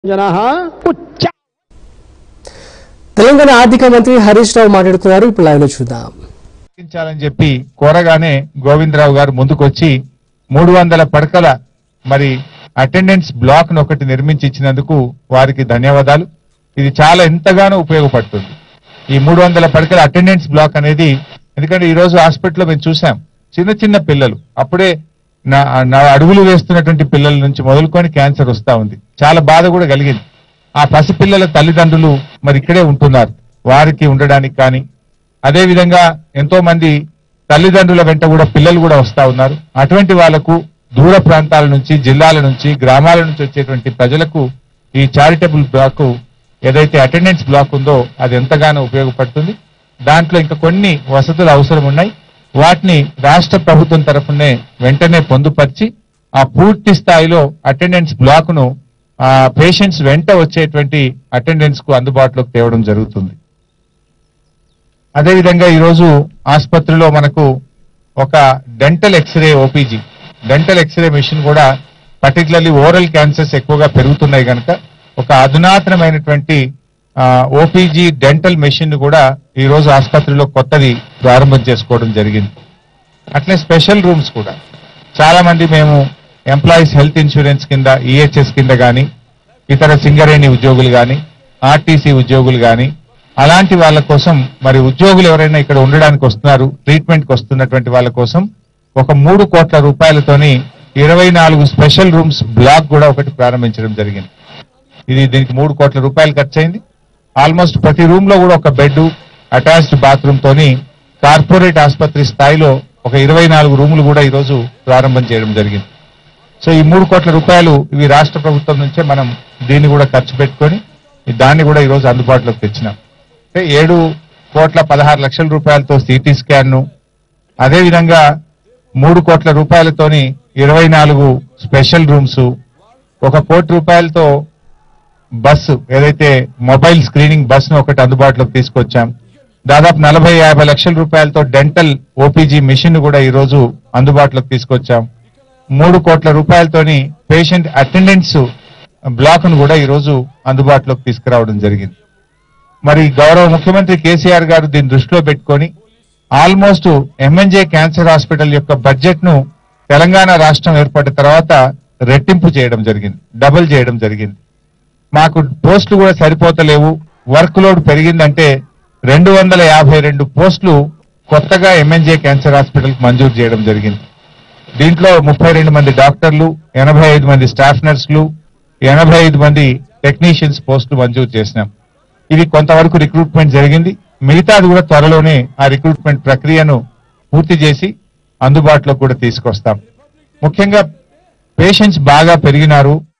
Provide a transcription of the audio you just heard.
జనాः ఉచ్చ తెలంగాణ ఆర్థిక మంత్రి హరీష్ రావు మాట్లాడుతున్నారు ఇప్పుడు లైవ్ లో చూద్దాం తగ్గించాలని చెప్పి కోరగానే గోవిందరావు గారు ముందుకొచ్చి మూడు వందల పడకల మరి అటెండెన్స్ బ్లాక్ ను ఒకటి నిర్మించి ఇచ్చినందుకు వారికి ధన్యవాదాలు ఇది చాలా ఎంతగానో ఉపయోగపడుతుంది ఈ మూడు వందల పడకల అటెండెన్స్ బ్లాక్ అనేది ఎందుకంటే ఈ రోజు హాస్పిటల్లో మేము చూసాం చిన్న చిన్న పిల్లలు అప్పుడే నా నా అడుగులు వేస్తున్నటువంటి పిల్లల నుంచి మొదలుకొని క్యాన్సర్ వస్తా ఉంది చాలా బాధ కూడా కలిగింది ఆ పసిపిల్లల తల్లిదండ్రులు మరి ఇక్కడే ఉంటున్నారు వారికి ఉండడానికి కానీ అదే విధంగా ఎంతో మంది తల్లిదండ్రుల వెంట కూడా పిల్లలు కూడా వస్తా ఉన్నారు అటువంటి వాళ్లకు దూర ప్రాంతాల నుంచి జిల్లాల నుంచి గ్రామాల నుంచి వచ్చేటువంటి ప్రజలకు ఈ చారిటబుల్ బ్లాక్ ఏదైతే అటెండెన్స్ బ్లాక్ ఉందో అది ఎంతగానో ఉపయోగపడుతుంది దాంట్లో ఇంకా కొన్ని వసతులు అవసరం ఉన్నాయి వాటిని రాష్ట్ర ప్రభుత్వం తరఫునే వెంటనే పొందుపరిచి ఆ పూర్తి స్థాయిలో అటెండెన్స్ బ్లాక్ ను ఆ పేషెంట్స్ వెంట వచ్చేటువంటి అటెండెన్స్ కు అందుబాటులోకి తేవడం జరుగుతుంది అదేవిధంగా ఈరోజు ఆసుపత్రిలో మనకు ఒక dental x ray OPG dental x ray machine కూడా పర్టికులర్లీ ఓరల్ క్యాన్సర్స్ ఎక్కువగా పెరుగుతున్నాయి కనుక ఒక అధునాతనమైనటువంటి ఓపీజీ డెంటల్ మెషిన్ కూడా ఈ రోజు ఆసుపత్రిలో కొత్తది ప్రారంభం చేసుకోవడం జరిగింది అట్లే స్పెషల్ రూమ్స్ కూడా చాలా మంది మేము ఎంప్లాయీస్ హెల్త్ ఇన్సూరెన్స్ కింద ఈహెచ్ఎస్ కింద కానీ ఇతర సింగరేణి ఉద్యోగులు కానీ ఆర్టీసీ ఉద్యోగులు కానీ అలాంటి వాళ్ళ కోసం మరి ఉద్యోగులు ఎవరైనా ఇక్కడ ఉండడానికి వస్తున్నారు ట్రీట్మెంట్ కి వస్తున్నటువంటి వాళ్ళ కోసం ఒక మూడు కోట్ల రూపాయలతోని ఇరవై నాలుగు స్పెషల్ రూమ్స్ బ్లాక్ కూడా ఒకటి ప్రారంభించడం జరిగింది ఇది దీనికి మూడు కోట్ల రూపాయలు ఖర్చు అయింది ఆల్మోస్ట్ ప్రతి రూమ్ లో కూడా ఒక బెడ్ అటాచ్డ్ బాత్రూమ్ తోని కార్పొరేట్ ఆసుపత్రి స్థాయిలో ఒక ఇరవై నాలుగు రూములు కూడా ఈరోజు ప్రారంభం చేయడం జరిగింది సో ఈ మూడు కోట్ల రూపాయలు ఇవి రాష్ట్ర ప్రభుత్వం నుంచే మనం దీన్ని కూడా ఖర్చు పెట్టుకొని ఈ దాన్ని కూడా ఈరోజు అందుబాటులోకి తెచ్చినాం అంటే ఏడు కోట్ల పదహారు లక్షల రూపాయలతో సిటీ స్కాన్ ను అదేవిధంగా మూడు కోట్ల రూపాయలతోని ఇరవై నాలుగు స్పెషల్ రూమ్స్ ఒక కోటి రూపాయలతో బస్సు ఏదైతే మొబైల్ స్క్రీనింగ్ బస్ ను ఒకటి అందుబాటులోకి తీసుకొచ్చాం దాదాపు నలభై యాభై లక్షల రూపాయలతో డెంటల్ ఓపీజీ మిషన్ కూడా ఈ రోజు అందుబాటులోకి తీసుకొచ్చాం మూడు కోట్ల రూపాయలతోని పేషెంట్ అటెండెన్స్ బ్లాక్ ను కూడా ఈ రోజు అందుబాటులోకి తీసుకురావడం జరిగింది మరి గౌరవ ముఖ్యమంత్రి కేసీఆర్ గారు దీన్ని దృష్టిలో పెట్టుకొని ఆల్మోస్ట్ ఎంఎన్జే క్యాన్సర్ హాస్పిటల్ యొక్క బడ్జెట్ ను తెలంగాణ రాష్ట్రం ఏర్పడిన తర్వాత రెట్టింపు చేయడం జరిగింది డబుల్ చేయడం జరిగింది మాకు పోస్టులు కూడా సరిపోతలేవు వర్క్ లోడ్ పెరిగిందంటే రెండు వందల యాభై రెండు పోస్టులు కొత్తగా ఎంఎన్జే క్యాన్సర్ హాస్పిటల్ మంజూరు చేయడం జరిగింది దీంట్లో ముప్పై రెండు మంది డాక్టర్లు ఎనభై ఐదు మంది స్టాఫ్ నర్సులు ఎనభై ఐదు మంది టెక్నీషియన్స్ పోస్టులు మంజూరు చేసినాం ఇది కొంతవరకు రిక్రూట్మెంట్ జరిగింది మిగతాది కూడా త్వరలోనే ఆ రిక్రూట్మెంట్ ప్రక్రియను పూర్తి చేసి అందుబాటులో కూడా తీసుకొస్తాం ముఖ్యంగా పేషెంట్స్ బాగా పెరిగినారు